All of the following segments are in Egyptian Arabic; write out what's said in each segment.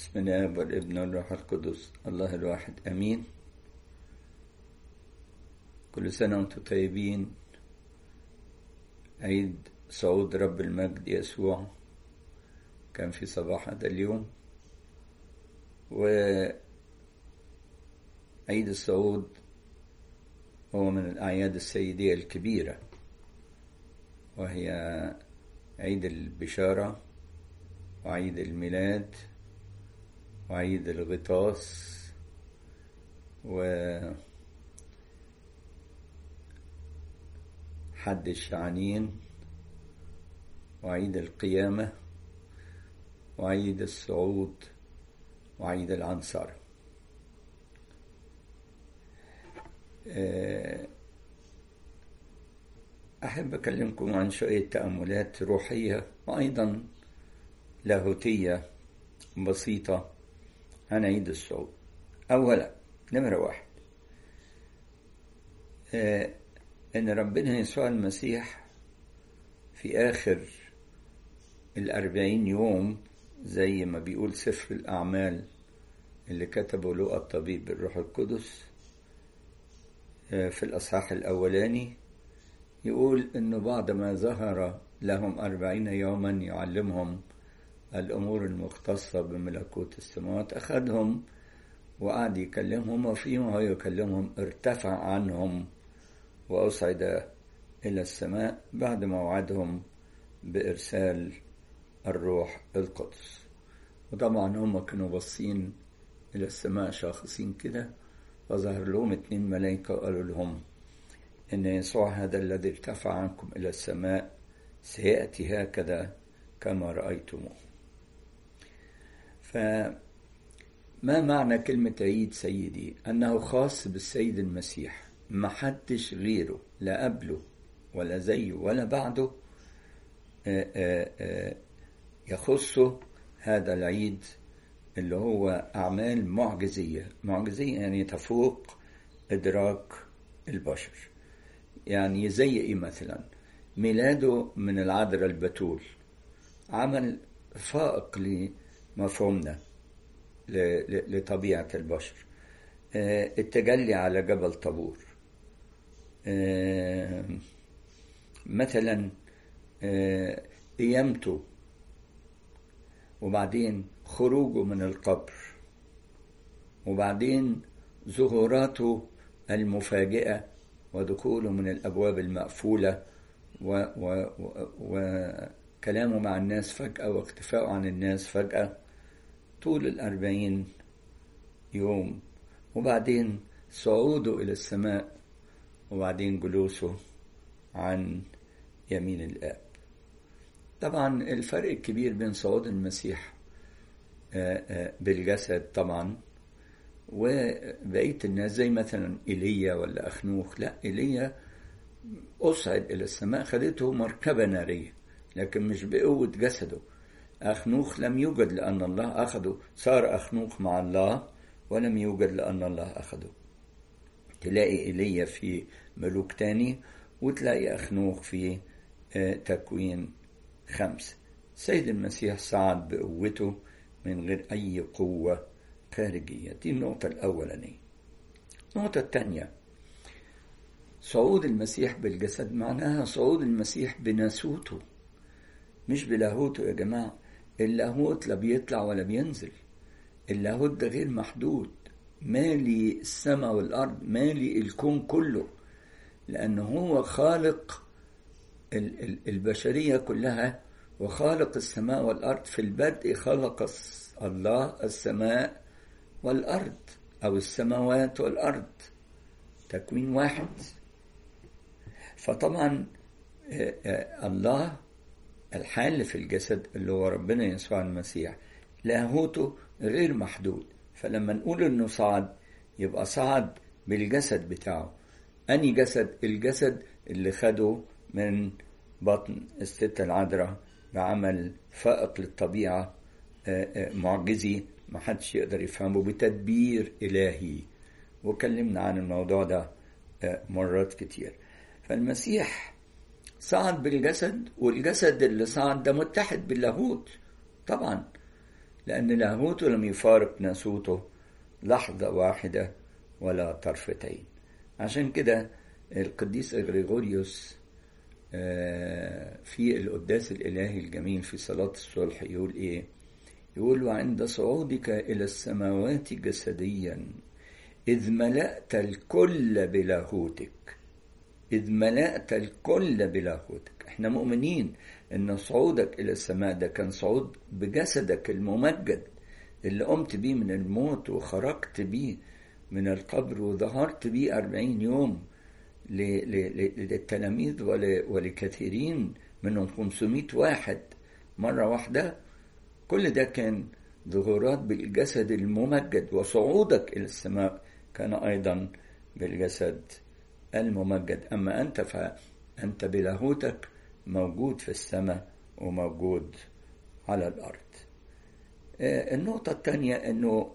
بسم الله والابن والروح القدس الله الواحد امين كل سنه وانتم طيبين عيد صعود رب المجد يسوع كان في صباح هذا اليوم وعيد الصعود هو من الأعياد السيدية الكبيرة وهي عيد البشارة وعيد الميلاد وعيد الغطاس و حد الشعانين وعيد القيامة وعيد الصعود وعيد العنصر أحب أكلمكم عن شوية تأملات روحية وأيضا لاهوتية بسيطة عن عيد الصعود أولا نمرة واحد إن ربنا يسوع المسيح في آخر الأربعين يوم زي ما بيقول سفر الأعمال اللي كتبه لقى الطبيب بالروح القدس في الأصحاح الأولاني يقول إنه بعد ما ظهر لهم أربعين يوما يعلمهم الأمور المختصة بملكوت السماوات أخذهم وقعد يكلمهم وفيما هو يكلمهم ارتفع عنهم وأصعد إلى السماء بعد ما وعدهم بإرسال الروح القدس وطبعا هم كانوا باصين إلى السماء شاخصين كده فظهر لهم اتنين ملائكة وقالوا لهم إن يسوع هذا الذي ارتفع عنكم إلى السماء سيأتي هكذا كما رأيتموه فما معنى كلمة عيد سيدي أنه خاص بالسيد المسيح ما حدش غيره لا قبله ولا زيه ولا بعده يخصه هذا العيد اللي هو أعمال معجزية معجزية يعني تفوق إدراك البشر يعني زي إيه مثلا ميلاده من العذراء البتول عمل فائق لمفهومنا لطبيعة البشر التجلي على جبل طابور مثلا قيامته وبعدين خروجه من القبر وبعدين ظهوراته المفاجئة ودخوله من الأبواب المقفولة و و وكلامه مع الناس فجأة واختفائه عن الناس فجأة طول الأربعين يوم وبعدين صعوده إلى السماء وبعدين جلوسه عن يمين الآب طبعا الفرق الكبير بين صعود المسيح بالجسد طبعا وبقية الناس زي مثلا إيليا ولا أخنوخ لا إيليا أصعد إلى السماء خدته مركبة نارية لكن مش بقوة جسده أخنوخ لم يوجد لأن الله أخده صار أخنوخ مع الله ولم يوجد لأن الله أخده تلاقي إيليا في ملوك تاني وتلاقي أخنوخ في تكوين خمسة سيد المسيح صعد بقوته من غير أي قوة خارجية دي النقطة الأولانية النقطة الثانية صعود المسيح بالجسد معناها صعود المسيح بناسوته مش بلاهوته يا جماعة اللاهوت لا بيطلع ولا بينزل اللاهوت ده غير محدود مالي السماء والأرض مالي الكون كله لأنه هو خالق البشرية كلها وخالق السماء والأرض في البدء خلق الله السماء والأرض أو السماوات والأرض تكوين واحد فطبعا الله الحال في الجسد اللي هو ربنا يسوع المسيح لاهوته غير محدود فلما نقول انه صعد يبقى صعد بالجسد بتاعه اني جسد الجسد اللي خده من بطن الست العذراء بعمل فائق للطبيعة معجزي ما حدش يقدر يفهمه بتدبير إلهي وكلمنا عن الموضوع ده مرات كتير فالمسيح صعد بالجسد والجسد اللي صعد ده متحد باللاهوت طبعا لأن لاهوته لم يفارق ناسوته لحظة واحدة ولا طرفتين عشان كده القديس إغريغوريوس في القداس الإلهي الجميل في صلاة الصلح يقول إيه؟ يقول وعند صعودك إلى السماوات جسديا إذ ملأت الكل بلاهوتك إذ ملأت الكل بلاهوتك إحنا مؤمنين إن صعودك إلى السماء ده كان صعود بجسدك الممجد اللي قمت بيه من الموت وخرجت بيه من القبر وظهرت بيه أربعين يوم للتلاميذ ولكثيرين منهم 500 واحد مرة واحدة كل ده كان ظهورات بالجسد الممجد وصعودك إلى السماء كان أيضا بالجسد الممجد أما أنت فأنت بلاهوتك موجود في السماء وموجود على الأرض النقطة الثانية أنه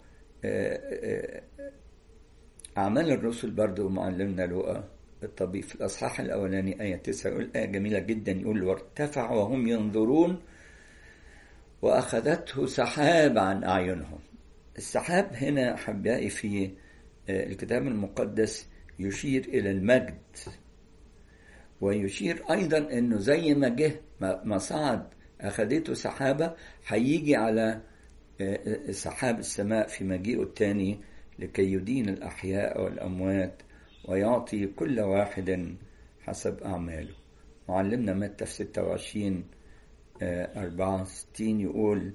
أعمال الرسل برضو معلمنا لقى الطبيب في الأصحاح الأولاني آية 9 يقول آية جميلة جدا يقول وارتفع وهم ينظرون وأخذته سحاب عن أعينهم السحاب هنا أحبائي في الكتاب المقدس يشير إلى المجد ويشير أيضا أنه زي ما جه ما صعد أخذته سحابة هيجي على سحاب السماء في مجيئه الثاني لكي يدين الأحياء والأموات ويعطي كل واحد حسب أعماله معلمنا متى في 26 64 يقول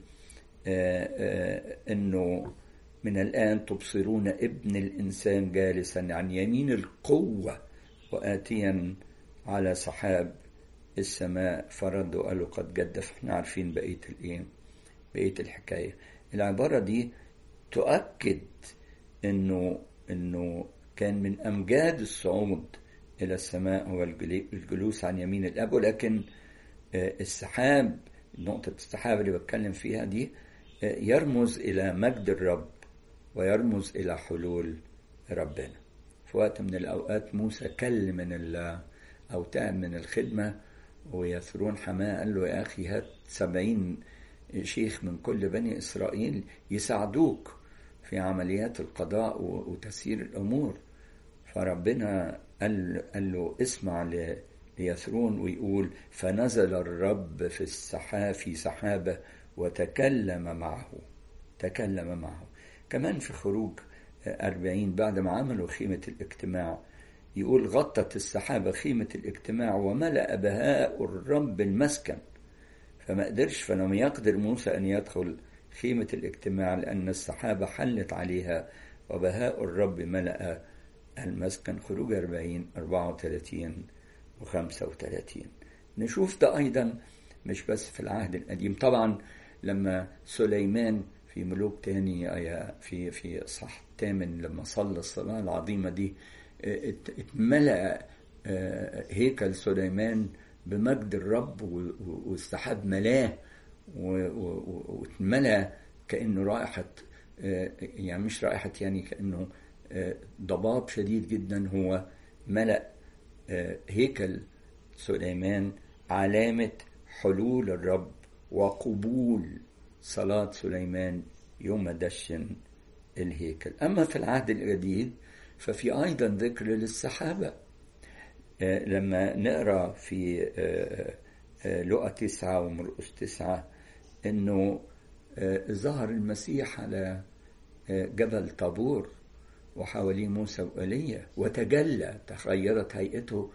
انه من الان تبصرون ابن الانسان جالسا عن يمين القوه واتيا على سحاب السماء فردوا قالوا قد جدف احنا عارفين بقيه الايه بقيه الحكايه العباره دي تؤكد انه انه كان من امجاد الصعود الى السماء هو الجلوس عن يمين الاب ولكن السحاب نقطة السحاب اللي بتكلم فيها دي يرمز إلى مجد الرب ويرمز إلى حلول ربنا في وقت من الأوقات موسى كل من أو تعب من الخدمة ويثرون حماه قال له يا أخي هات سبعين شيخ من كل بني إسرائيل يساعدوك في عمليات القضاء وتسيير الأمور فربنا قال, قال له اسمع ليثرون ويقول فنزل الرب في السحاب في سحابة وتكلم معه تكلم معه كمان في خروج أربعين بعد ما عملوا خيمة الاجتماع يقول غطت السحابة خيمة الاجتماع وملأ بهاء الرب المسكن فما قدرش فلم يقدر موسى أن يدخل خيمة الاجتماع لأن السحابة حلت عليها وبهاء الرب ملأ المسكن خروج أربعين أربعة وثلاثين وخمسة وثلاثين نشوف ده أيضا مش بس في العهد القديم طبعا لما سليمان في ملوك تاني في في صح الثامن لما صلى الصلاة العظيمة دي اتملأ هيكل سليمان بمجد الرب والسحاب ملاه واتملأ كأنه رائحة يعني مش رائحة يعني كأنه ضباب شديد جدا هو ملأ هيكل سليمان علامة حلول الرب وقبول صلاة سليمان يوم دشن الهيكل أما في العهد الجديد ففي أيضا ذكر للسحابة لما نقرأ في لقى تسعة ومرقس تسعة أنه ظهر المسيح على جبل طابور وحواليه موسى وإيليا وتجلى تغيرت هيئته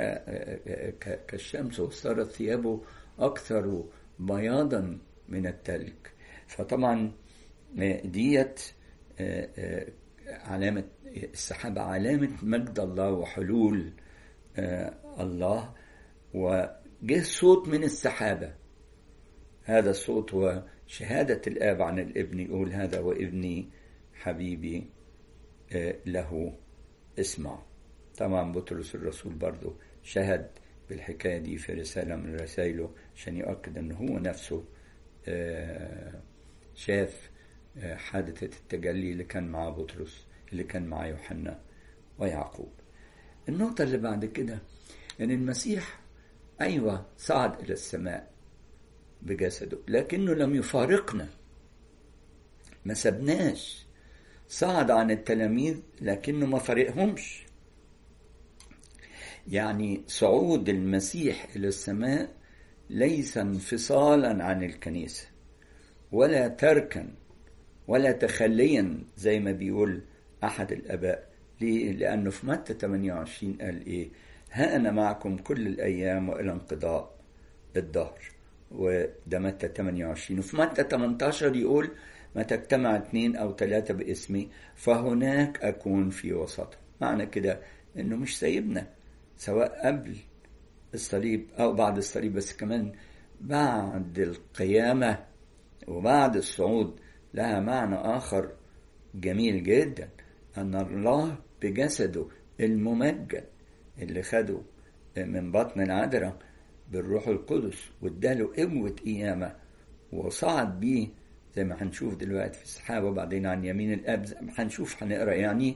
كالشمس وصارت ثيابه أكثر بياضا من التلج فطبعا ديت علامة السحابة علامة مجد الله وحلول الله وجه صوت من السحابة هذا الصوت هو شهادة الآب عن الابن يقول هذا وابني حبيبي له اسمع طبعا بطرس الرسول برضه شهد بالحكاية دي في رسالة من رسائله عشان يؤكد أنه هو نفسه شاف حادثة التجلي اللي كان مع بطرس اللي كان مع يوحنا ويعقوب النقطة اللي بعد كده أن المسيح أيوة صعد إلى السماء بجسده لكنه لم يفارقنا ما سبناش صعد عن التلاميذ لكنه ما فرقهمش يعني صعود المسيح إلى السماء ليس انفصالا عن الكنيسة ولا تركا ولا تخليا زي ما بيقول أحد الآباء ليه؟ لأنه في متى 28 قال إيه؟ ها أنا معكم كل الأيام وإلى انقضاء الدهر وده متى 28 وفي متى 18 يقول ما تجتمع اثنين أو ثلاثة باسمي فهناك أكون في وسطهم معنى كده إنه مش سايبنا سواء قبل الصليب أو بعد الصليب بس كمان بعد القيامة وبعد الصعود لها معنى آخر جميل جدا أن الله بجسده الممجد اللي خده من بطن العذراء بالروح القدس واداله قوة قيامة وصعد بيه زي ما هنشوف دلوقتي في السحابة وبعدين عن يمين الأب هنشوف هنقرا يعني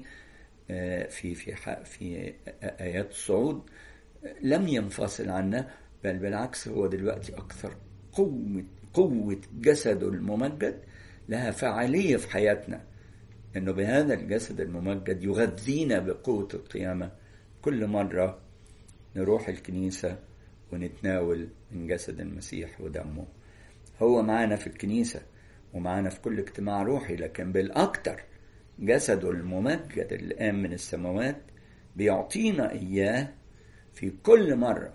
في في في آيات الصعود لم ينفصل عنا بل بالعكس هو دلوقتي أكثر قوة قوة جسده الممجد لها فعالية في حياتنا إنه بهذا الجسد الممجد يغذينا بقوة القيامة كل مرة نروح الكنيسة ونتناول من جسد المسيح ودمه هو معانا في الكنيسة ومعانا في كل اجتماع روحي لكن بالأكتر جسده الممجد اللي قام من السماوات بيعطينا إياه في كل مرة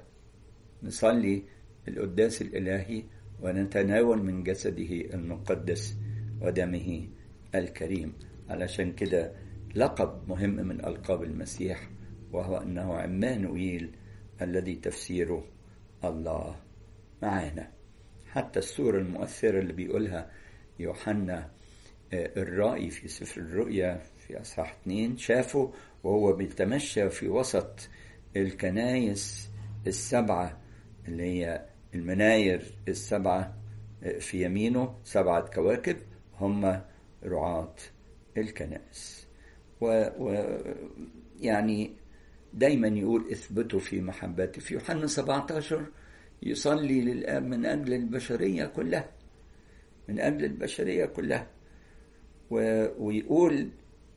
نصلي القداس الإلهي ونتناول من جسده المقدس ودمه الكريم علشان كده لقب مهم من ألقاب المسيح وهو أنه عمانوئيل الذي تفسيره الله معانا حتى السورة المؤثرة اللي بيقولها يوحنا الرائي في سفر الرؤيا في أصحاح اتنين شافه وهو بيتمشى في وسط الكنايس السبعة اللي هي المناير السبعة في يمينه سبعة كواكب هم رعاة الكنائس و, و يعني دايما يقول اثبتوا في محبتي في يوحنا 17 يصلي للآب من أجل البشرية كلها من أجل البشرية كلها و... ويقول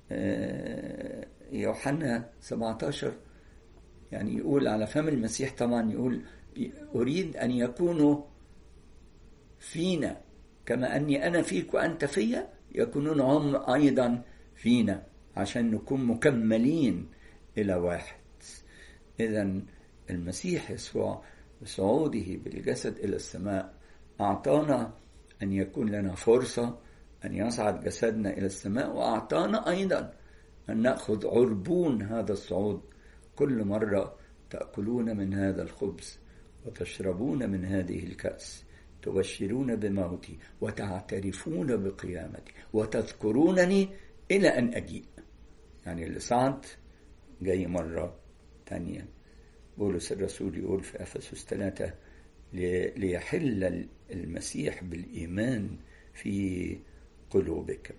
يوحنا 17 يعني يقول على فم المسيح طبعا يقول أريد أن يكونوا فينا كما أني أنا فيك وأنت فيا يكونون هم أيضا فينا عشان نكون مكملين إلى واحد إذا المسيح يسوع بصعوده بالجسد إلى السماء أعطانا أن يكون لنا فرصة أن يصعد جسدنا إلى السماء وأعطانا أيضا أن نأخذ عربون هذا الصعود كل مرة تأكلون من هذا الخبز وتشربون من هذه الكأس تبشرون بموتي وتعترفون بقيامتي وتذكرونني إلى أن أجيء يعني اللي صعد جاي مرة تانية بولس الرسول يقول في أفسس ثلاثة ليحل المسيح بالإيمان في قلوبكم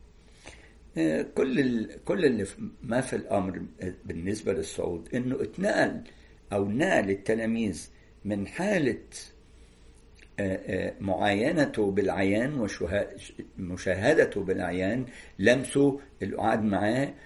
كل كل اللي ما في الامر بالنسبه للصعود انه اتنقل او نقل التلاميذ من حاله معاينته بالعيان ومشاهدته بالعيان لمسه القعاد معاه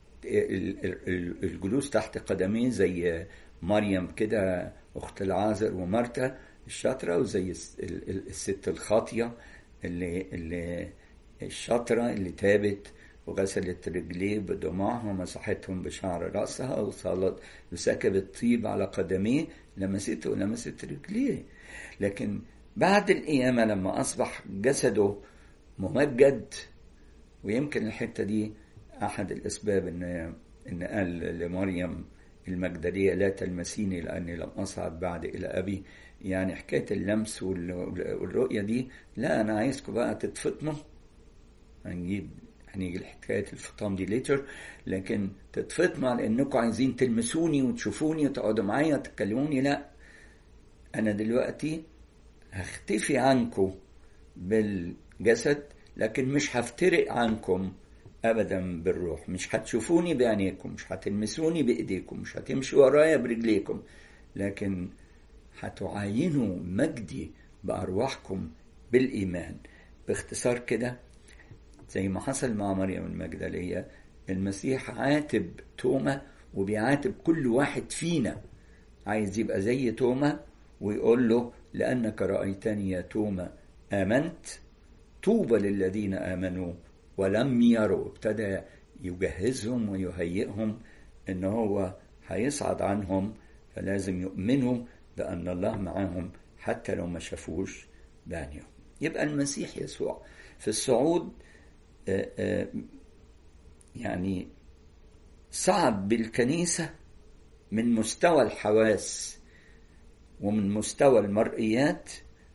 الجلوس تحت قدميه زي مريم كده اخت العازر ومرتا الشاطره وزي الست الخاطيه اللي اللي الشاطره اللي تابت وغسلت رجليه بدموعها ومسحتهم بشعر رأسها وصلت وسكبت طيب على قدميه لمسته ولمست رجليه لكن بعد القيامة لما أصبح جسده ممجد ويمكن الحتة دي أحد الأسباب إن إن قال لمريم المجدلية لا تلمسيني لأني لم أصعد بعد إلى أبي يعني حكاية اللمس والرؤية دي لا أنا عايزكم بقى تتفطموا هنجيب هنيجي لحكاية الفطام دي ليتر لكن تتفطموا على انكم عايزين تلمسوني وتشوفوني وتقعدوا معايا وتكلموني لا انا دلوقتي هختفي عنكم بالجسد لكن مش هفترق عنكم ابدا بالروح مش هتشوفوني بعينيكم مش هتلمسوني بايديكم مش هتمشوا ورايا برجليكم لكن هتعاينوا مجدي بارواحكم بالايمان باختصار كده زي ما حصل مع مريم المجدلية المسيح عاتب توما وبيعاتب كل واحد فينا عايز يبقى زي توما ويقول له لأنك رأيتني يا توما آمنت طوبى للذين آمنوا ولم يروا ابتدى يجهزهم ويهيئهم ان هو هيصعد عنهم فلازم يؤمنوا بأن الله معاهم حتى لو ما شافوش بعينيهم يبقى المسيح يسوع في الصعود يعني صعد بالكنيسة من مستوى الحواس ومن مستوى المرئيات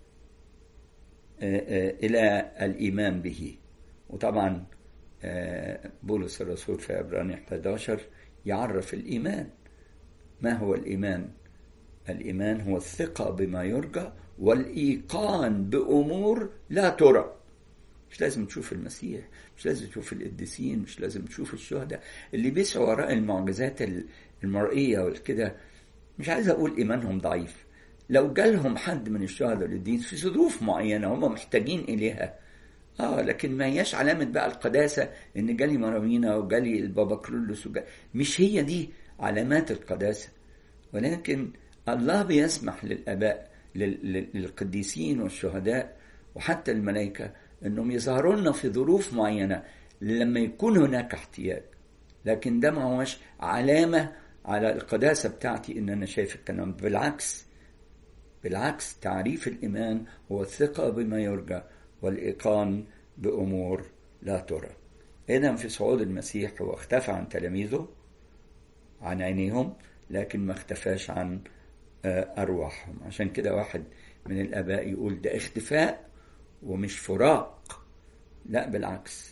إلى الإيمان به وطبعا بولس الرسول في عبرانية 11 يعرف الإيمان ما هو الإيمان؟ الإيمان هو الثقة بما يرجى والإيقان بأمور لا ترى مش لازم تشوف المسيح مش لازم تشوف القديسين مش لازم تشوف الشهداء اللي بيسعوا وراء المعجزات المرئية والكده مش عايز أقول إيمانهم ضعيف لو جالهم حد من الشهداء للدين في ظروف معينة هم محتاجين إليها اه لكن ما هياش علامة بقى القداسة ان جالي مرامينا وجالي البابا كرولوس وجالي مش هي دي علامات القداسة ولكن الله بيسمح للآباء للقديسين والشهداء وحتى الملائكة انهم يظهروا لنا في ظروف معينة لما يكون هناك احتياج لكن ده ما هوش علامة على القداسة بتاعتي ان انا شايف الكلام بالعكس بالعكس تعريف الإيمان هو الثقة بما يرجى والإيقان بأمور لا ترى إذا في صعود المسيح هو اختفى عن تلاميذه عن عينيهم لكن ما اختفاش عن أرواحهم عشان كده واحد من الآباء يقول ده اختفاء ومش فراق لا بالعكس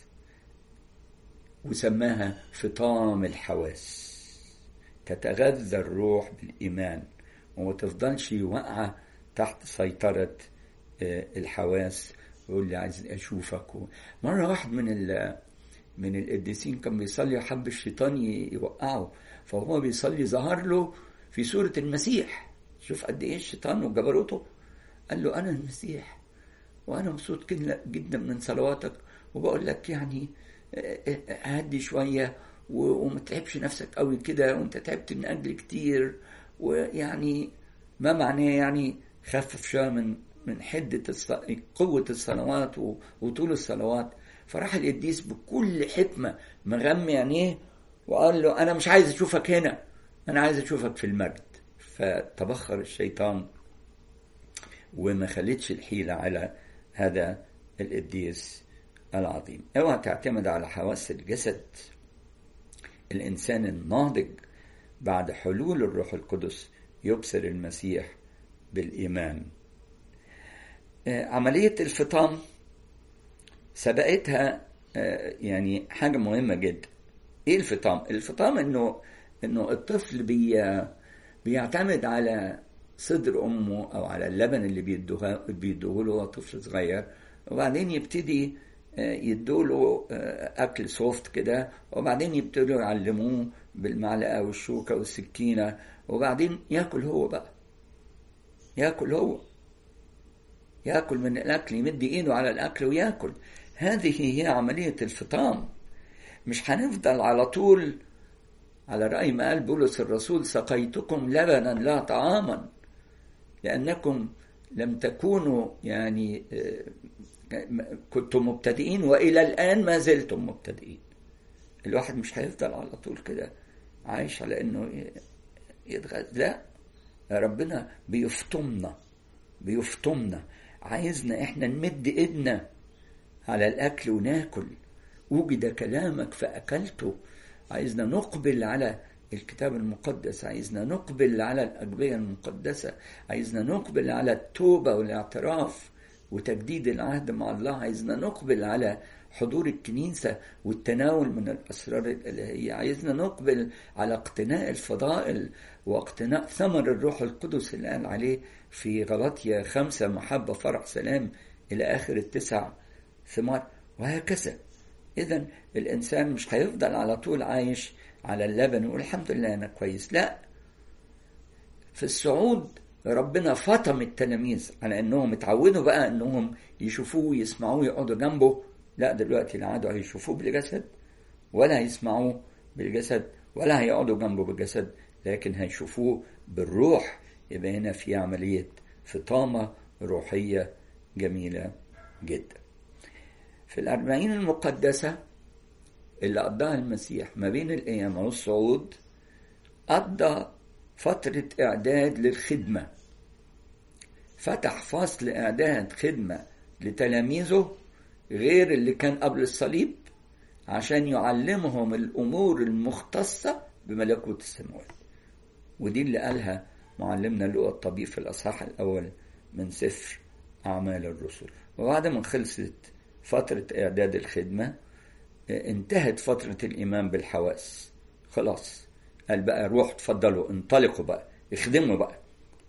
وسماها فطام الحواس تتغذى الروح بالإيمان وما تفضلش واقعة تحت سيطرة الحواس ويقول لي عايز اشوفك و... مره واحد من ال... من القديسين كان بيصلي وحب الشيطان يوقعه فهو بيصلي ظهر له في صوره المسيح شوف قد ايه الشيطان وجبروته قال له انا المسيح وانا مبسوط جدا من صلواتك وبقول لك يعني هدي شويه وما تتعبش نفسك قوي كده وانت تعبت من اجل كتير ويعني ما معناه يعني خفف شويه من من حدة الص... قوة الصلوات وطول الصلوات فراح القديس بكل حكمة مغمي عينيه وقال له أنا مش عايز أشوفك هنا أنا عايز أشوفك في المجد فتبخر الشيطان وما خلتش الحيلة على هذا القديس العظيم اوعى تعتمد على حواس الجسد الإنسان الناضج بعد حلول الروح القدس يبصر المسيح بالإيمان عملية الفطام سبقتها يعني حاجة مهمة جدا ايه الفطام؟ الفطام انه انه الطفل بي بيعتمد على صدر امه او على اللبن اللي بيدوه بيدوه له طفل صغير وبعدين يبتدي يدوله اكل سوفت كده وبعدين يبتدوا يعلموه بالمعلقه والشوكه والسكينه وبعدين ياكل هو بقى ياكل هو ياكل من الاكل يمد ايده على الاكل وياكل هذه هي عمليه الفطام مش هنفضل على طول على راي ما قال بولس الرسول سقيتكم لبنا لا طعاما لانكم لم تكونوا يعني كنتم مبتدئين والى الان ما زلتم مبتدئين الواحد مش هيفضل على طول كده عايش على انه يتغذى لا ربنا بيفطمنا بيفطمنا عايزنا احنا نمد ايدنا على الاكل وناكل وجد كلامك فاكلته عايزنا نقبل على الكتاب المقدس عايزنا نقبل على الأجبية المقدسة عايزنا نقبل على التوبة والاعتراف وتجديد العهد مع الله عايزنا نقبل على حضور الكنيسة والتناول من الأسرار الإلهية عايزنا نقبل على اقتناء الفضائل واقتناء ثمر الروح القدس اللي قال عليه في غلطية خمسة محبة فرح سلام إلى آخر التسع ثمار وهكذا إذا الإنسان مش هيفضل على طول عايش على اللبن ويقول الحمد لله أنا كويس لا في الصعود ربنا فطم التلاميذ على انهم اتعودوا بقى انهم يشوفوه ويسمعوه يقعدوا جنبه لا دلوقتي لا عادوا هيشوفوه بالجسد ولا هيسمعوه بالجسد ولا هيقعدوا جنبه بالجسد لكن هيشوفوه بالروح يبقى هنا في عملية فطامة روحية جميلة جدا في الأربعين المقدسة اللي قضاها المسيح ما بين القيامة والصعود قضى فترة إعداد للخدمة فتح فصل إعداد خدمة لتلاميذه غير اللي كان قبل الصليب عشان يعلمهم الأمور المختصة بملكوت السماوات ودي اللي قالها معلمنا لقى الطبيب في الأصحاح الأول من سفر أعمال الرسل وبعد ما خلصت فترة إعداد الخدمة انتهت فترة الإيمان بالحواس خلاص قال بقى روح تفضلوا انطلقوا بقى اخدموا بقى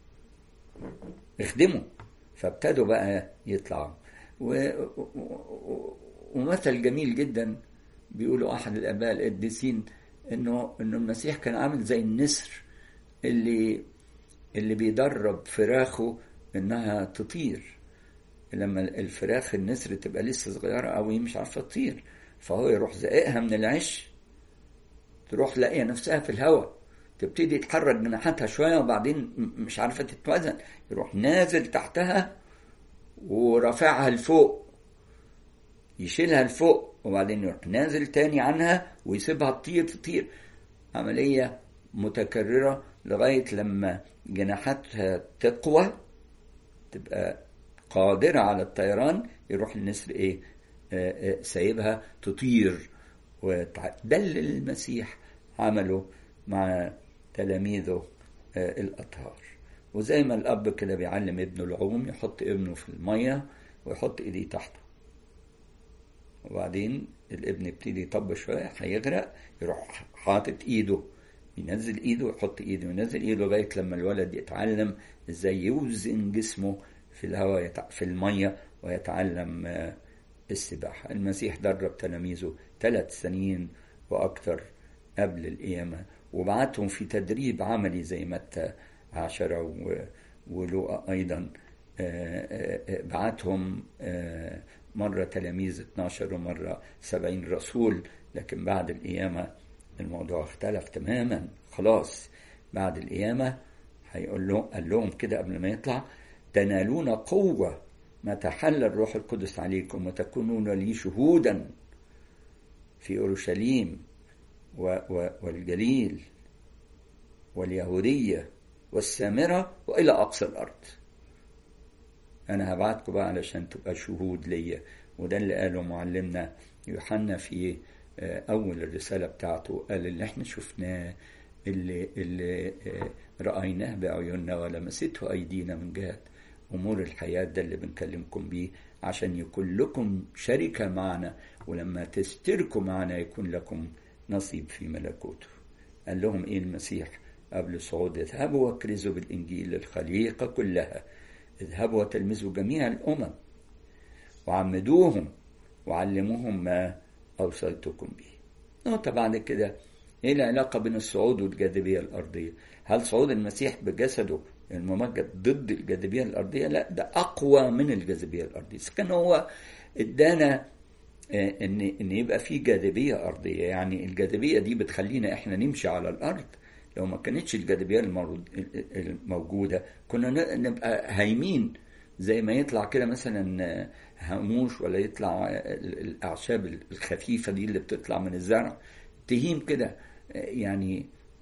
اخدموا فابتدوا بقى يطلعوا و... و... ومثل جميل جدا بيقولوا احد الاباء القديسين انه انه المسيح كان عامل زي النسر اللي اللي بيدرب فراخه انها تطير لما الفراخ النسر تبقى لسه صغيره قوي مش عارفه تطير فهو يروح زقها من العش تروح لاقيه نفسها في الهواء تبتدي تحرك جناحاتها شويه وبعدين مش عارفه تتوازن يروح نازل تحتها ورافعها لفوق يشيلها لفوق وبعدين يروح نازل تاني عنها ويسيبها تطير تطير عملية متكررة لغاية لما جناحاتها تقوى تبقى قادرة على الطيران يروح النسر ايه آآ آآ سايبها تطير ده اللي المسيح عمله مع تلاميذه الأطهار وزي ما الأب كده بيعلم ابنه العوم يحط ابنه في المية ويحط إيديه تحته وبعدين الابن يبتدي يطب شوية هيغرق يروح حاطط إيده ينزل إيده ويحط إيده وينزل إيده لغاية لما الولد يتعلم إزاي يوزن جسمه في الهواء في المية ويتعلم السباحة المسيح درب تلاميذه ثلاث سنين وأكثر قبل القيامة وبعتهم في تدريب عملي زي متى عشرة ولوقا أيضا بعتهم مرة تلاميذ 12 ومرة 70 رسول لكن بعد القيامة الموضوع اختلف تماما خلاص بعد القيامة هيقول لهم قال لهم كده قبل ما يطلع تنالون قوة متى حل الروح القدس عليكم وتكونون لي شهودا في أورشليم والجليل واليهودية والسامرة وإلى أقصى الأرض أنا هبعتكم بقى علشان تبقى شهود ليا وده اللي قاله معلمنا يوحنا في أول الرسالة بتاعته قال اللي احنا شفناه اللي, اللي رأيناه بعيوننا ولمسته أيدينا من جهة أمور الحياة ده اللي بنكلمكم بيه عشان يكون لكم شركة معنا ولما تشتركوا معنا يكون لكم نصيب في ملكوته قال لهم إيه المسيح قبل صعود اذهبوا واكرزوا بالإنجيل للخليقة كلها اذهبوا وتلمذوا جميع الأمم وعمدوهم وعلموهم ما أوصيتكم به نقطة بعد كده إيه العلاقة بين الصعود والجاذبية الأرضية هل صعود المسيح بجسده الممجد ضد الجاذبية الأرضية لا ده أقوى من الجاذبية الأرضية كان هو ادانا ان ان يبقى في جاذبيه ارضيه يعني الجاذبيه دي بتخلينا احنا نمشي على الارض لو ما كانتش الجاذبيه الموجوده كنا نبقى هايمين زي ما يطلع كده مثلا هاموش ولا يطلع الاعشاب الخفيفه دي اللي بتطلع من الزرع تهيم كده يعني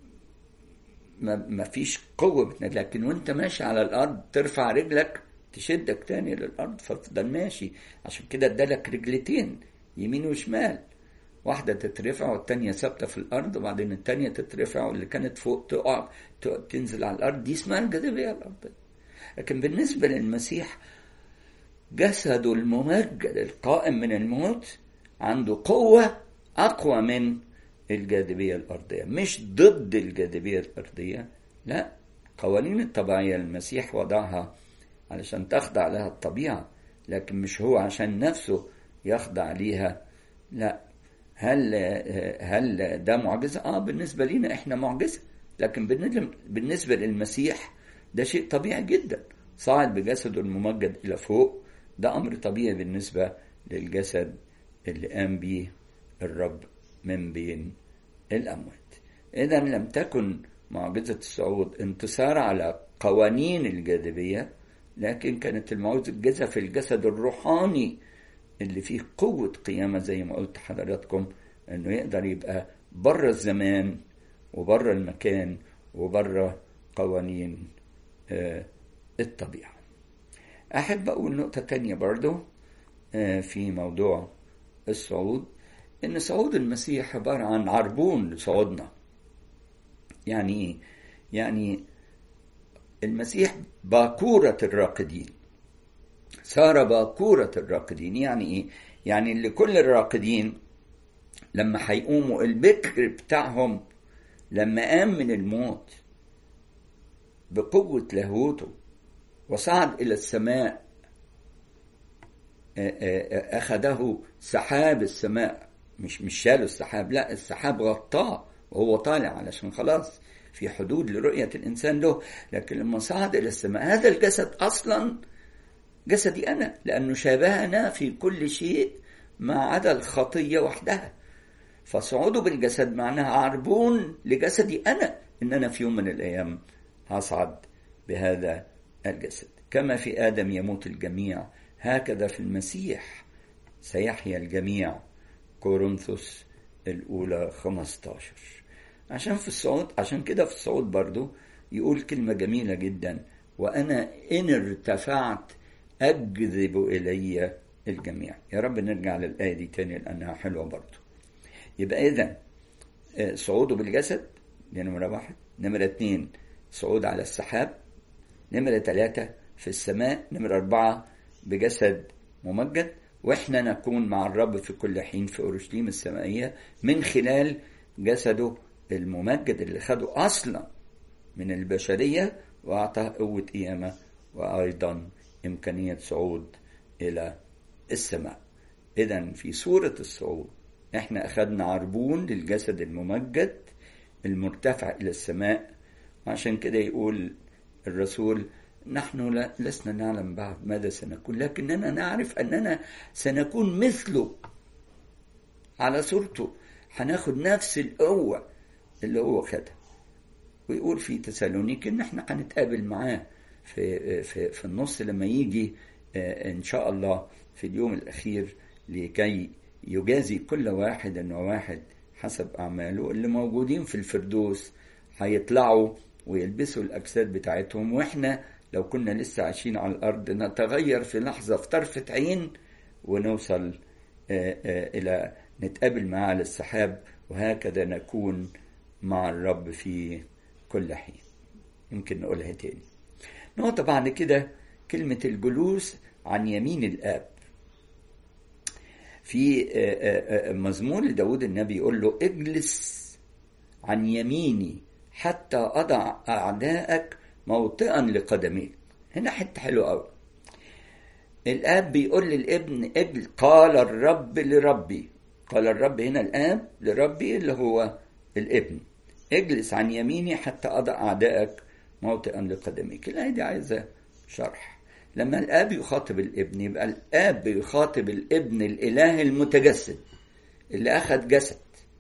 ما فيش قوه لكن وانت ماشي على الارض ترفع رجلك تشدك تاني للارض فتفضل ماشي عشان كده ادالك رجلتين يمين وشمال واحدة تترفع والتانية ثابتة في الأرض وبعدين التانية تترفع واللي كانت فوق تقع تنزل على الأرض دي اسمها الجاذبية الأرضية لكن بالنسبة للمسيح جسده الممجد القائم من الموت عنده قوة أقوى من الجاذبية الأرضية مش ضد الجاذبية الأرضية لا قوانين الطبيعية المسيح وضعها علشان تخضع لها الطبيعة لكن مش هو عشان نفسه يخضع ليها لا هل هل ده معجزة؟ اه بالنسبة لينا احنا معجزة لكن بالنسبة للمسيح ده شيء طبيعي جدا صاعد بجسده الممجد إلى فوق ده أمر طبيعي بالنسبة للجسد اللي قام بيه الرب من بين الأموات إذا لم تكن معجزة الصعود انتصار على قوانين الجاذبية لكن كانت المعجزة في الجسد الروحاني اللي فيه قوة قيامة زي ما قلت حضراتكم انه يقدر يبقى بره الزمان وبره المكان وبره قوانين الطبيعة أحب أقول نقطة تانية برضو في موضوع الصعود إن صعود المسيح عبارة عن عربون لصعودنا يعني إيه؟ يعني المسيح باكورة الراقدين صار باكورة الراقدين يعني إيه؟ يعني لكل الراقدين لما هيقوموا البكر بتاعهم لما قام من الموت بقوة لاهوته وصعد إلى السماء أخذه سحاب السماء مش مش شاله السحاب لا السحاب غطاه وهو طالع علشان خلاص في حدود لرؤية الإنسان له لكن لما صعد إلى السماء هذا الجسد أصلا جسدي أنا لأنه شابهنا في كل شيء ما عدا الخطية وحدها فصعوده بالجسد معناها عربون لجسدي أنا إن أنا في يوم من الأيام هصعد بهذا الجسد كما في آدم يموت الجميع هكذا في المسيح سيحيا الجميع كورنثوس الأولى 15 عشان في الصعود عشان كده في الصعود برضو يقول كلمة جميلة جدا وأنا إن ارتفعت أجذب إلي الجميع يا رب نرجع للآية دي تاني لأنها حلوة برضو يبقى إذا صعوده بالجسد دي نمرة واحد نمرة اتنين صعود على السحاب نمرة ثلاثة في السماء نمرة أربعة بجسد ممجد وإحنا نكون مع الرب في كل حين في أورشليم السمائية من خلال جسده الممجد اللي خده أصلا من البشرية وأعطاه قوة قيامة وأيضا إمكانية صعود إلى السماء إذا في سورة الصعود إحنا أخذنا عربون للجسد الممجد المرتفع إلى السماء عشان كده يقول الرسول نحن لا لسنا نعلم بعد ماذا سنكون لكننا نعرف أننا سنكون مثله على صورته هناخد نفس القوة اللي هو خدها ويقول في تسالونيك ان احنا هنتقابل معاه في في في النص لما يجي ان شاء الله في اليوم الاخير لكي يجازي كل واحد وواحد حسب اعماله اللي موجودين في الفردوس هيطلعوا ويلبسوا الاجساد بتاعتهم واحنا لو كنا لسه عايشين على الارض نتغير في لحظه في طرفه عين ونوصل الى نتقابل معاه على السحاب وهكذا نكون مع الرب في كل حين يمكن نقولها تاني نقطة بعد كده كلمة الجلوس عن يمين الآب في مزمور لداود النبي يقول له اجلس عن يميني حتى أضع أعدائك موطئا لقدميك هنا حتة حلوة أوي الآب بيقول للابن اجل قال الرب لربي قال الرب هنا الآب لربي اللي هو الابن اجلس عن يميني حتى أضع أعدائك موطئا لقدميك الآية دي عايزة شرح لما الآب يخاطب الابن يبقى الآب بيخاطب الابن الإله المتجسد اللي أخذ جسد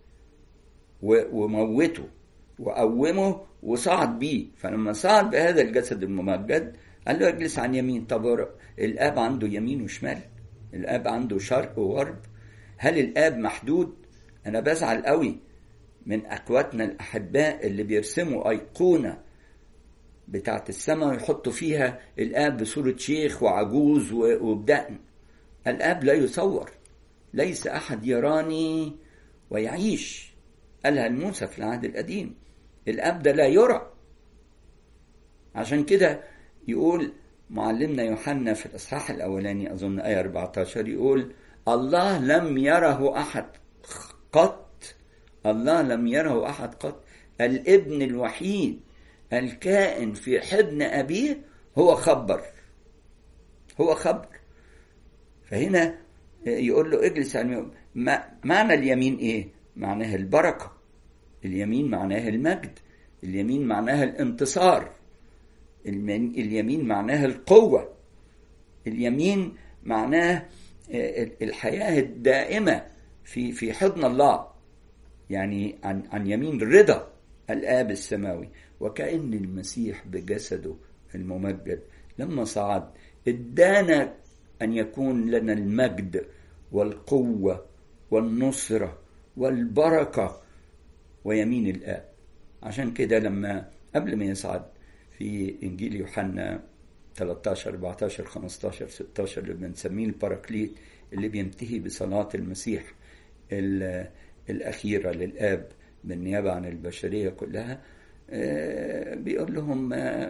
وموته وقومه وصعد بيه فلما صعد بهذا الجسد الممجد قال له اجلس عن يمين طب الآب عنده يمين وشمال الآب عنده شرق وغرب هل الآب محدود أنا بزعل قوي من أخواتنا الأحباء اللي بيرسموا أيقونة بتاعت السماء ويحطوا فيها الآب بصورة شيخ وعجوز وبدقن الآب لا يصور ليس أحد يراني ويعيش قالها موسى في العهد القديم الآب ده لا يرى عشان كده يقول معلمنا يوحنا في الإصحاح الأولاني أظن آية 14 يقول الله لم يره أحد قط الله لم يره أحد قط الابن الوحيد الكائن في حضن أبيه هو خبر هو خبر فهنا يقول له اجلس عن معنى اليمين ايه معناها البركة اليمين معناها المجد اليمين معناها الانتصار اليمين معناها القوة اليمين معناه الحياة الدائمة في في حضن الله يعني عن عن يمين رضا الآب السماوي وكأن المسيح بجسده الممجد لما صعد ادانا أن يكون لنا المجد والقوة والنصرة والبركة ويمين الآب عشان كده لما قبل ما يصعد في إنجيل يوحنا 13 14 15 16 اللي بنسميه الباراكليت اللي بينتهي بصلاة المسيح الأخيرة للآب بالنيابة عن البشرية كلها بيقول لهم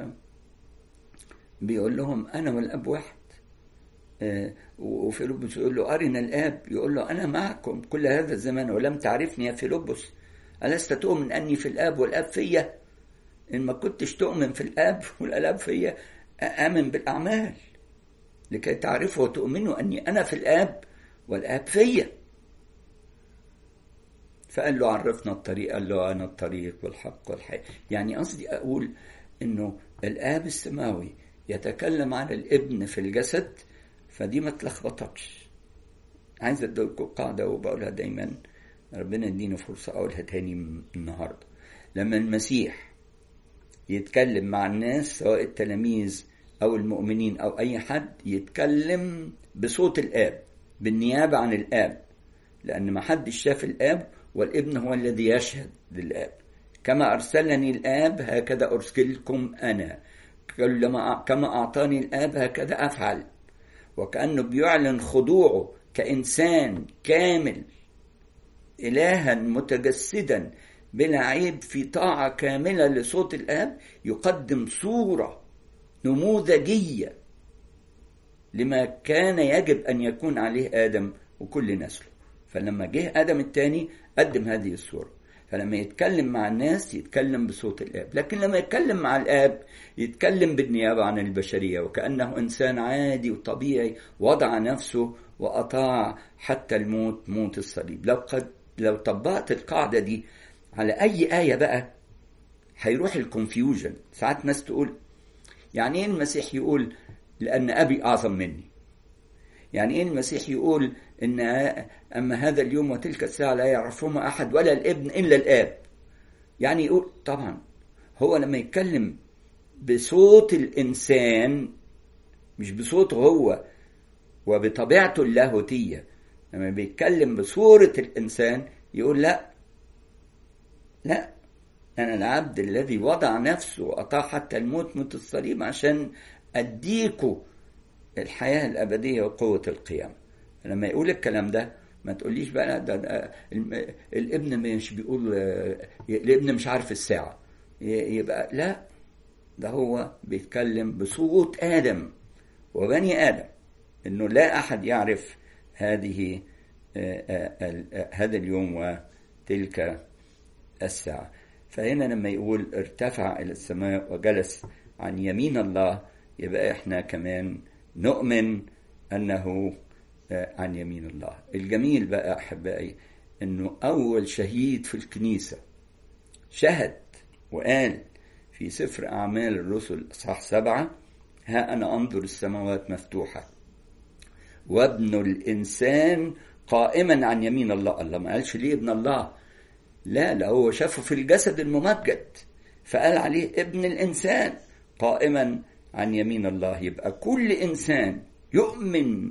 بيقول لهم أنا والأب واحد وفيلبس يقول له أرنا الآب يقول له أنا معكم كل هذا الزمان ولم تعرفني يا فيلبس ألست تؤمن أني في الآب والآب فيا إن ما كنتش تؤمن في الآب والآب فيا آمن بالأعمال لكي تعرفوا وتؤمنوا أني أنا في الآب والآب فيا فقال له عرفنا الطريق قال له أنا الطريق والحق والحياة يعني قصدي أقول إنه الآب السماوي يتكلم عن الابن في الجسد فدي ما تلخبطكش عايز اديكم قاعدة وبقولها دايما ربنا يديني فرصة أقولها تاني النهاردة لما المسيح يتكلم مع الناس سواء التلاميذ أو المؤمنين أو أي حد يتكلم بصوت الآب بالنيابة عن الآب لأن ما حدش شاف الآب والابن هو الذي يشهد للآب كما أرسلني الآب هكذا أرسلكم أنا كما أعطاني الآب هكذا أفعل وكأنه بيعلن خضوعه كإنسان كامل إلها متجسدا بلا عيب في طاعة كاملة لصوت الآب يقدم صورة نموذجية لما كان يجب أن يكون عليه آدم وكل نسله فلما جه آدم الثاني قدم هذه الصورة فلما يتكلم مع الناس يتكلم بصوت الآب لكن لما يتكلم مع الآب يتكلم بالنيابة عن البشرية وكأنه إنسان عادي وطبيعي وضع نفسه وأطاع حتى الموت موت الصليب لو قد لو طبقت القاعدة دي على أي آية بقى هيروح الكونفيوجن ساعات ناس تقول يعني إيه المسيح يقول لأن أبي أعظم مني يعني إيه المسيح يقول إن أما هذا اليوم وتلك الساعة لا يعرفهما أحد ولا الابن إلا الآب يعني يقول طبعا هو لما يتكلم بصوت الإنسان مش بصوته هو وبطبيعته اللاهوتية لما بيتكلم بصورة الإنسان يقول لا لا أنا العبد الذي وضع نفسه وأطاع حتى الموت موت الصليب عشان أديكوا الحياة الأبدية وقوة القيامة لما يقول الكلام ده ما تقوليش بقى ده, ده الابن مش بيقول الابن مش عارف الساعة يبقى لا ده هو بيتكلم بصوت آدم وبني آدم إنه لا أحد يعرف هذه هذا اليوم وتلك الساعة فهنا لما يقول ارتفع إلى السماء وجلس عن يمين الله يبقى احنا كمان نؤمن أنه عن يمين الله الجميل بقى أحبائي أنه أول شهيد في الكنيسة شهد وقال في سفر أعمال الرسل إصحاح سبعة ها أنا أنظر السماوات مفتوحة وابن الإنسان قائما عن يمين الله الله ما قالش ليه ابن الله لا لا هو شافه في الجسد الممجد فقال عليه ابن الإنسان قائما عن يمين الله يبقى كل إنسان يؤمن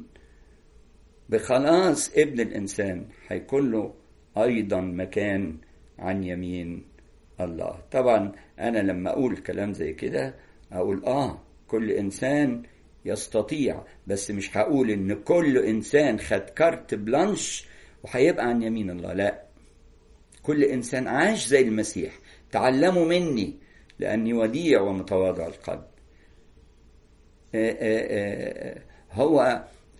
بخلاص ابن الإنسان هيكون له أيضا مكان عن يمين الله طبعا أنا لما أقول كلام زي كده أقول آه كل إنسان يستطيع بس مش هقول إن كل إنسان خد كارت بلانش وهيبقى عن يمين الله لا كل إنسان عاش زي المسيح تعلموا مني لأني وديع ومتواضع القلب هو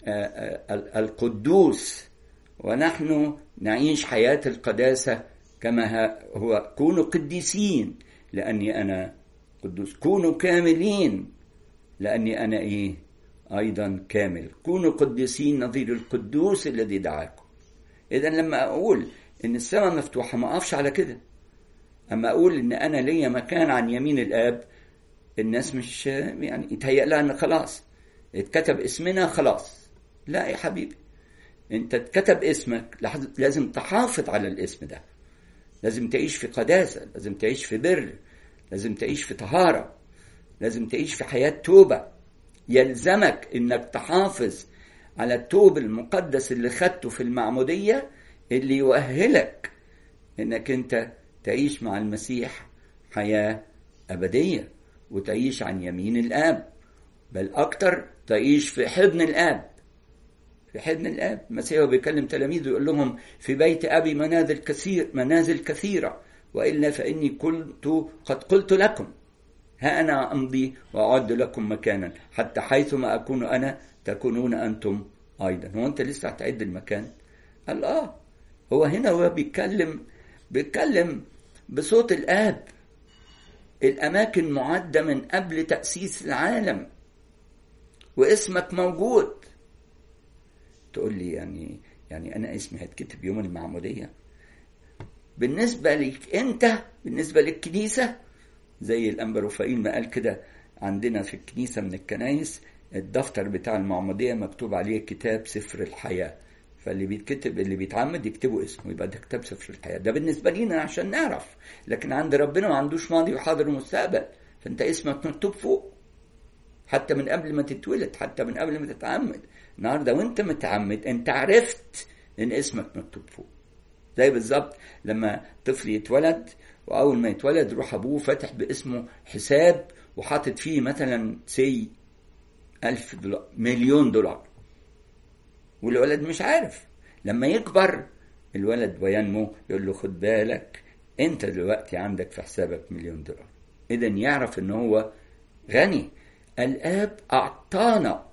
القدوس ونحن نعيش حياة القداسة كما هو كونوا قديسين لأني أنا قدوس كونوا كاملين لأني أنا إيه أيضا كامل كونوا قديسين نظير القدوس الذي دعاكم إذا لما أقول إن السماء مفتوحة ما أقفش على كده أما أقول إن أنا ليا مكان عن يمين الآب الناس مش يعني يتهيأ لها إن خلاص اتكتب اسمنا خلاص لا يا حبيبي انت اتكتب اسمك لازم تحافظ على الاسم ده لازم تعيش في قداسة لازم تعيش في بر لازم تعيش في طهارة لازم تعيش في حياة توبة يلزمك انك تحافظ على التوب المقدس اللي خدته في المعمودية اللي يؤهلك انك انت تعيش مع المسيح حياة أبدية وتعيش عن يمين الآب بل أكتر تعيش في حضن الآب في حضن الآب المسيح بيكلم تلاميذه يقول لهم في بيت أبي منازل كثير منازل كثيرة وإلا فإني قلت قد قلت لكم ها أنا أمضي وأعد لكم مكانا حتى حيثما أكون أنا تكونون أنتم أيضا هو أنت لسه هتعد المكان قال آه هو هنا هو بيتكلم بيتكلم بصوت الآب الأماكن معدة من قبل تأسيس العالم واسمك موجود تقول لي يعني يعني أنا اسمي هيتكتب يوم المعمودية بالنسبة لك أنت بالنسبة للكنيسة زي الأنبا رفائيل ما قال كده عندنا في الكنيسة من الكنايس الدفتر بتاع المعمودية مكتوب عليه كتاب سفر الحياة فاللي بيتكتب اللي بيتعمد يكتبوا اسمه يبقى ده كتاب سفر الحياه ده بالنسبه لينا عشان نعرف لكن عند ربنا ما عندوش ماضي وحاضر ومستقبل فانت اسمك مكتوب فوق حتى من قبل ما تتولد حتى من قبل ما تتعمد النهارده وانت متعمد انت عرفت ان اسمك مكتوب فوق زي بالظبط لما طفل يتولد واول ما يتولد يروح ابوه فاتح باسمه حساب وحاطط فيه مثلا سي ألف دولار مليون دولار والولد مش عارف لما يكبر الولد وينمو يقول له خد بالك انت دلوقتي عندك في حسابك مليون دولار اذا يعرف ان هو غني الاب اعطانا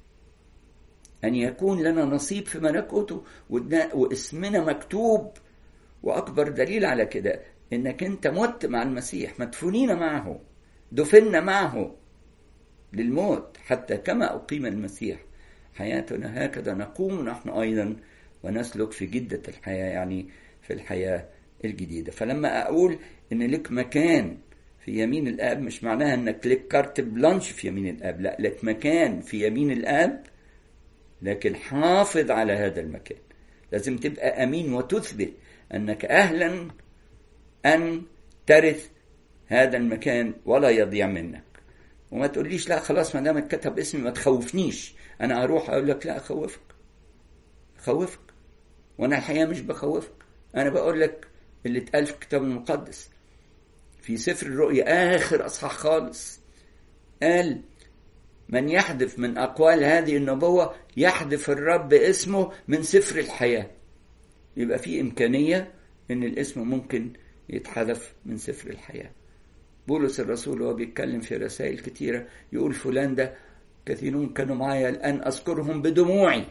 ان يكون لنا نصيب في ملكوته واسمنا مكتوب واكبر دليل على كده انك انت مت مع المسيح مدفونين معه دفنا معه للموت حتى كما اقيم المسيح حياتنا هكذا نقوم نحن أيضا ونسلك في جدة الحياة يعني في الحياة الجديدة فلما أقول إن لك مكان في يمين الآب مش معناها إنك لك كارت بلانش في يمين الآب لا لك مكان في يمين الآب لكن حافظ على هذا المكان لازم تبقى أمين وتثبت أنك أهلا أن ترث هذا المكان ولا يضيع منك وما تقوليش لا خلاص ما دام اتكتب اسمي ما تخوفنيش انا اروح اقول لك لا اخوفك اخوفك وانا الحقيقه مش بخوفك انا بقول لك اللي اتقال في الكتاب المقدس في سفر الرؤيا اخر اصحاح خالص قال من يحذف من اقوال هذه النبوه يحذف الرب اسمه من سفر الحياه يبقى في امكانيه ان الاسم ممكن يتحذف من سفر الحياه بولس الرسول وهو بيتكلم في رسائل كتيرة يقول فلان ده كثيرون كانوا معايا الآن أذكرهم بدموعي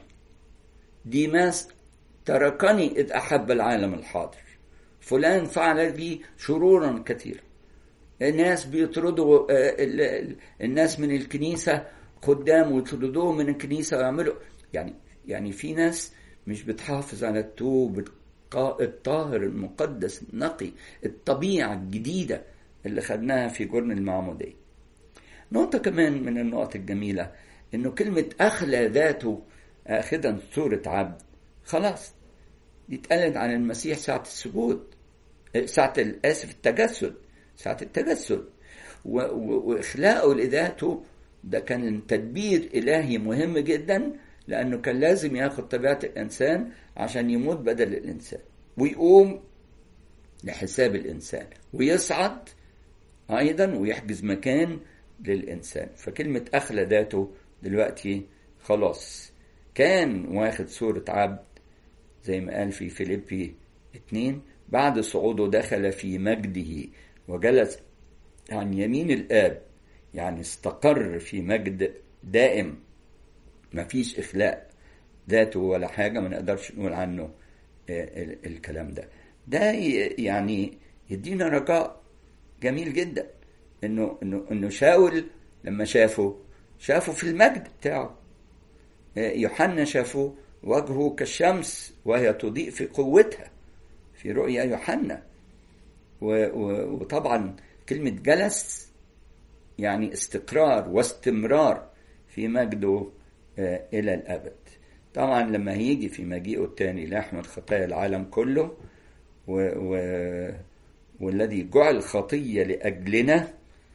ديماس تركني إذ أحب العالم الحاضر فلان فعل لي شرورا كثيرا الناس بيطردوا الناس من الكنيسة خدام ويطردوهم من الكنيسة ويعملوا يعني يعني في ناس مش بتحافظ على التوب الطاهر المقدس النقي الطبيعة الجديدة اللي خدناها في جرن المعمودية نقطة كمان من النقط الجميلة انه كلمة اخلى ذاته اخذا صورة عبد خلاص دي اتقالت عن المسيح ساعة السجود ساعة اسف التجسد ساعة التجسد واخلاقه لذاته ده كان تدبير الهي مهم جدا لانه كان لازم ياخد طبيعة الانسان عشان يموت بدل الانسان ويقوم لحساب الانسان ويصعد ايضا ويحجز مكان للانسان فكلمه اخلى ذاته دلوقتي خلاص كان واخد صوره عبد زي ما قال في فيليبي اتنين بعد صعوده دخل في مجده وجلس عن يمين الاب يعني استقر في مجد دائم مفيش اخلاء ذاته ولا حاجه ما نقدرش نقول عنه الكلام ده ده يعني يدينا رجاء جميل جدا انه انه انه شاول لما شافه شافه في المجد بتاعه يوحنا شافه وجهه كالشمس وهي تضيء في قوتها في رؤيا يوحنا وطبعا كلمة جلس يعني استقرار واستمرار في مجده إلى الأبد طبعا لما هيجي في مجيئه الثاني ليحمل خطايا العالم كله و... و... والذي جعل خطية لأجلنا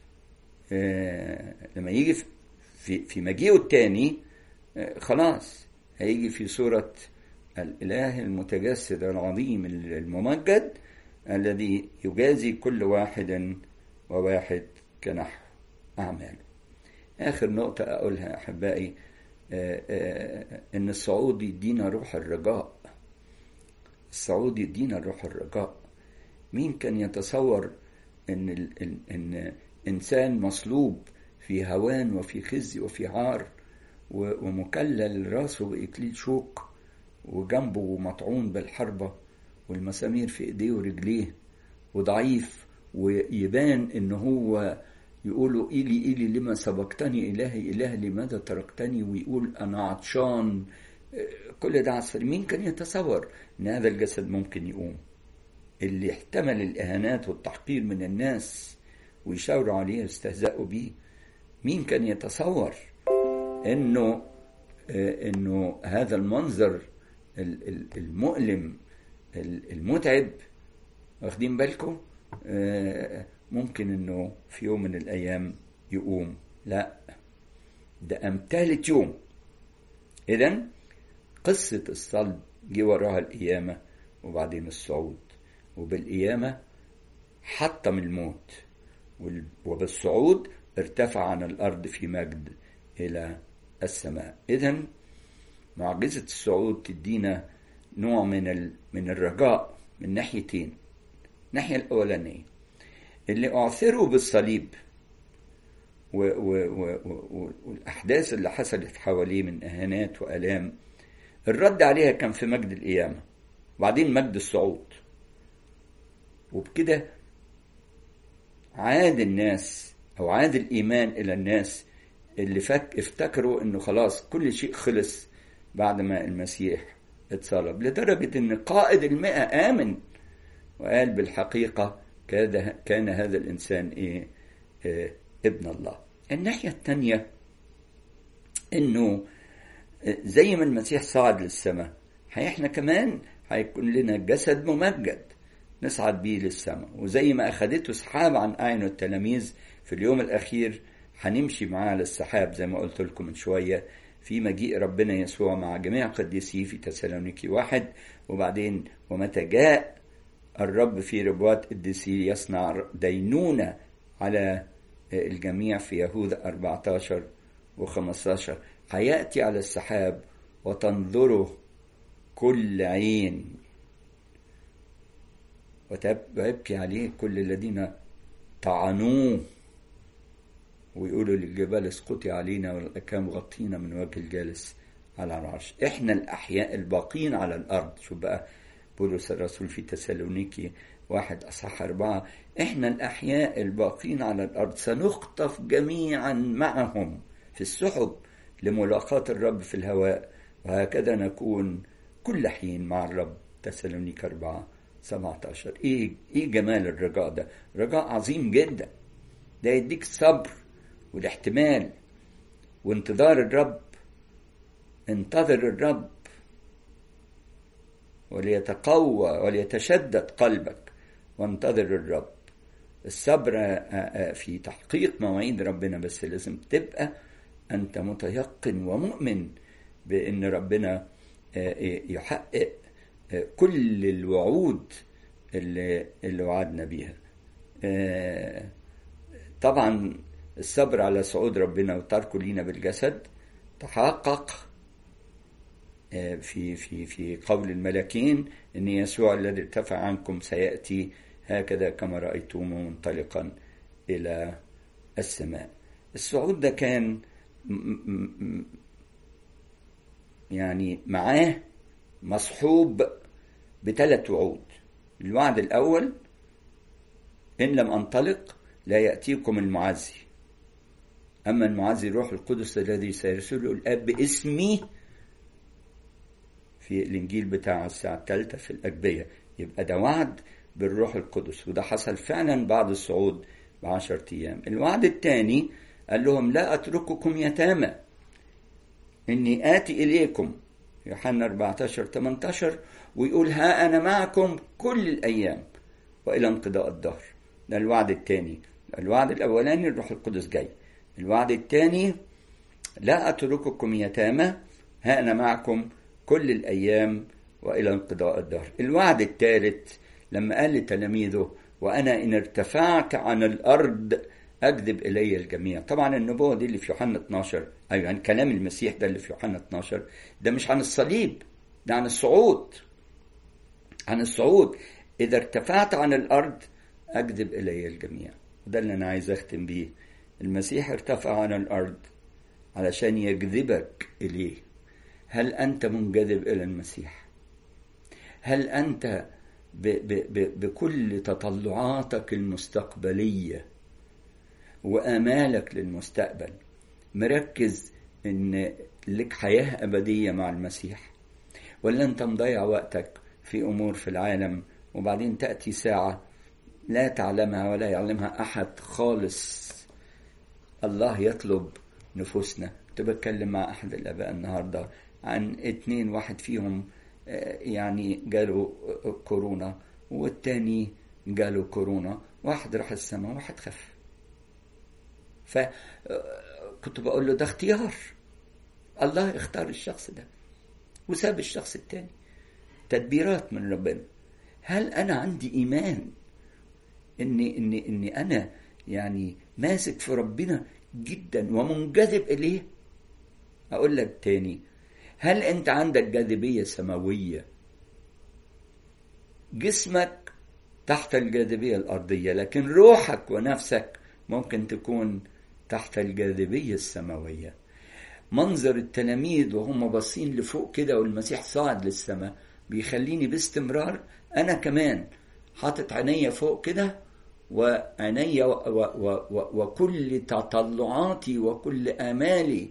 آه لما يجي في في مجيئه الثاني آه خلاص هيجي في صورة الإله المتجسد العظيم الممجد الذي يجازي كل واحد وواحد كنحو أعماله آخر نقطة أقولها أحبائي آآ آآ إن الصعود يدينا روح الرجاء الصعود يدينا روح الرجاء مين كان يتصور إن ال إن إنسان مصلوب في هوان وفي خزي وفي عار ومكلل راسه بإكليل شوك وجنبه مطعون بالحربة والمسامير في إيديه ورجليه وضعيف ويبان إن هو يقولوا إيلي إيلي لما سبقتني إلهي إله لماذا تركتني ويقول أنا عطشان كل ده عصر مين كان يتصور إن هذا الجسد ممكن يقوم اللي احتمل الإهانات والتحقير من الناس ويشاوروا عليه ويستهزئوا بيه مين كان يتصور إنه إنه هذا المنظر المؤلم المتعب واخدين بالكم ممكن انه في يوم من الايام يقوم لا ده قام تالت يوم اذا قصة الصلب جه وراها القيامة وبعدين الصعود وبالقيامة حطم الموت وبالصعود ارتفع عن الأرض في مجد إلى السماء إذا معجزة الصعود تدينا نوع من من الرجاء من ناحيتين الناحية الأولانية اللي أعثروا بالصليب و و و والأحداث اللي حصلت حواليه من إهانات وآلام الرد عليها كان في مجد القيامة وبعدين مجد الصعود وبكده عاد الناس أو عاد الإيمان إلى الناس اللي فك افتكروا إنه خلاص كل شيء خلص بعد ما المسيح اتصلب لدرجة إن قائد المئة آمن وقال بالحقيقة كان هذا الإنسان إيه, إيه ابن الله الناحية الثانية إنه زي ما المسيح صعد للسماء احنا كمان هيكون لنا جسد ممجد نصعد بيه للسماء وزي ما أخدته سحاب عن أعين التلاميذ في اليوم الأخير هنمشي معاه على السحاب زي ما قلت لكم من شوية في مجيء ربنا يسوع مع جميع قديسيه في تسالونيكي واحد وبعدين ومتى جاء الرب في ربوات قديسيه يصنع دينونة على الجميع في يهوذا 14 و15 هيأتي على السحاب وتنظره كل عين ويبكي عليه كل الذين طعنوه ويقولوا للجبال اسقطي علينا والأكام غطينا من وجه الجالس على العرش احنا الأحياء الباقين على الأرض شوف بقى بولس الرسول في تسالونيكي واحد أصح أربعة احنا الأحياء الباقين على الأرض سنخطف جميعا معهم في السحب لملاقاة الرب في الهواء وهكذا نكون كل حين مع الرب تسالونيك أربعة 17 ايه ايه جمال الرجاء ده رجاء عظيم جدا ده يديك الصبر والاحتمال وانتظار الرب انتظر الرب وليتقوى وليتشدد قلبك وانتظر الرب الصبر في تحقيق مواعيد ربنا بس لازم تبقى انت متيقن ومؤمن بان ربنا يحقق كل الوعود اللي, اللي وعدنا بيها طبعا الصبر على صعود ربنا وتركه لينا بالجسد تحقق في في في قول الملكين ان يسوع الذي ارتفع عنكم سياتي هكذا كما رايتموه منطلقا الى السماء الصعود ده كان يعني معاه مصحوب بثلاث وعود الوعد الأول إن لم أنطلق لا يأتيكم المعزي أما المعزي الروح القدس الذي سيرسله الآب باسمي في الإنجيل بتاع الساعة الثالثة في الأجبية يبقى ده وعد بالروح القدس وده حصل فعلا بعد الصعود بعشرة أيام الوعد الثاني قال لهم لا أترككم يتامى إني آتي إليكم يوحنا 14 18 ويقول ها أنا معكم كل الأيام وإلى انقضاء الدهر ده الوعد الثاني الوعد الأولاني الروح القدس جاي الوعد الثاني لا أترككم يتامى ها أنا معكم كل الأيام وإلى انقضاء الدهر الوعد الثالث لما قال لتلاميذه وأنا إن ارتفعت عن الأرض أكذب إلي الجميع طبعا النبوة دي اللي في يوحنا 12 أيوة يعني كلام المسيح ده اللي في يوحنا 12 ده مش عن الصليب ده عن الصعود عن الصعود إذا ارتفعت عن الأرض أكذب إلي الجميع وده اللي أنا عايز أختم بيه المسيح ارتفع عن الأرض علشان يجذبك إليه هل أنت منجذب إلى المسيح هل أنت ب ب ب بكل تطلعاتك المستقبلية وآمالك للمستقبل مركز إن لك حياة أبدية مع المسيح ولا أنت مضيع وقتك في أمور في العالم وبعدين تأتي ساعة لا تعلمها ولا يعلمها أحد خالص الله يطلب نفوسنا كنت بتكلم مع أحد الآباء النهاردة عن اتنين واحد فيهم يعني جاله كورونا والتاني جاله كورونا واحد راح السماء واحد خف فكنت بقول له ده اختيار الله اختار الشخص ده وساب الشخص التاني تدبيرات من ربنا هل انا عندي ايمان اني اني اني انا يعني ماسك في ربنا جدا ومنجذب اليه اقول لك تاني هل انت عندك جاذبيه سماويه جسمك تحت الجاذبيه الارضيه لكن روحك ونفسك ممكن تكون تحت الجاذبيه السماويه منظر التلاميذ وهم باصين لفوق كده والمسيح صاعد للسماء بيخليني باستمرار انا كمان حاطط عينيا فوق كده وعينيا وكل تطلعاتي وكل امالي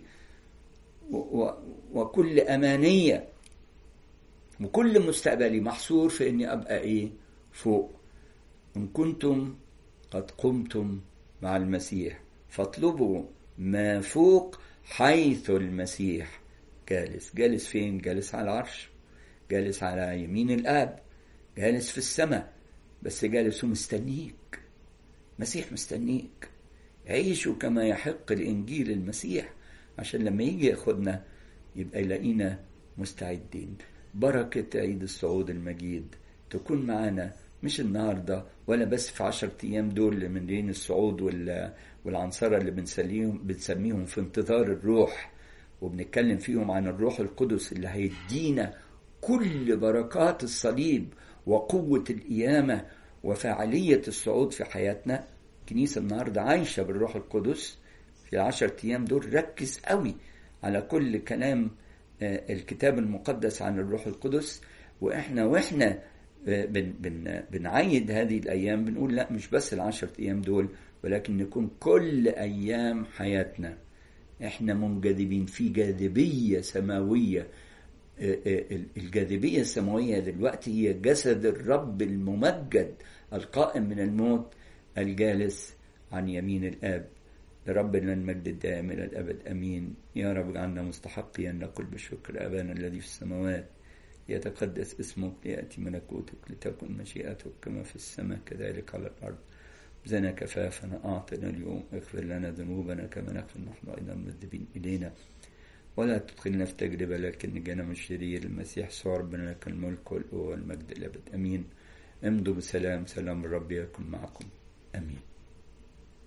وكل امانيه وكل مستقبلي محصور في اني ابقى ايه فوق ان كنتم قد قمتم مع المسيح فاطلبوا ما فوق حيث المسيح جالس جالس فين جالس على العرش جالس على يمين الاب جالس في السماء بس جالس ومستنيك مسيح مستنيك عيشوا كما يحق الانجيل المسيح عشان لما يجي ياخدنا يبقى يلاقينا مستعدين بركة عيد الصعود المجيد تكون معانا مش النهاردة ولا بس في عشر أيام دول من دين الصعود والعنصرة اللي بنسميهم, بنسميهم في انتظار الروح وبنتكلم فيهم عن الروح القدس اللي هيدينا كل بركات الصليب وقوة القيامة وفاعلية الصعود في حياتنا الكنيسة النهاردة عايشة بالروح القدس في العشر أيام دول ركز قوي على كل كلام الكتاب المقدس عن الروح القدس وإحنا وإحنا بن بن بنعيد هذه الأيام بنقول لا مش بس العشر أيام دول ولكن نكون كل أيام حياتنا إحنا منجذبين في جاذبية سماوية الجاذبية السماوية دلوقتي هي جسد الرب الممجد القائم من الموت الجالس عن يمين الآب لربنا المجد الدائم إلى الأبد أمين يا رب اجعلنا مستحقين نقول بالشكر أبانا الذي في السماوات يتقدس اسمك ليأتي ملكوتك لتكن مشيئتك كما في السماء كذلك على الأرض زنا كفافنا أعطنا اليوم اغفر لنا ذنوبنا كما نغفر نحن أيضا المذنبين إلينا ولا تدخلنا في تجربة لكن نجانا من الشرير المسيح صار ربنا لك الملك والقوة والمجد الأبد أمين امضوا بسلام سلام الرب يكن معكم أمين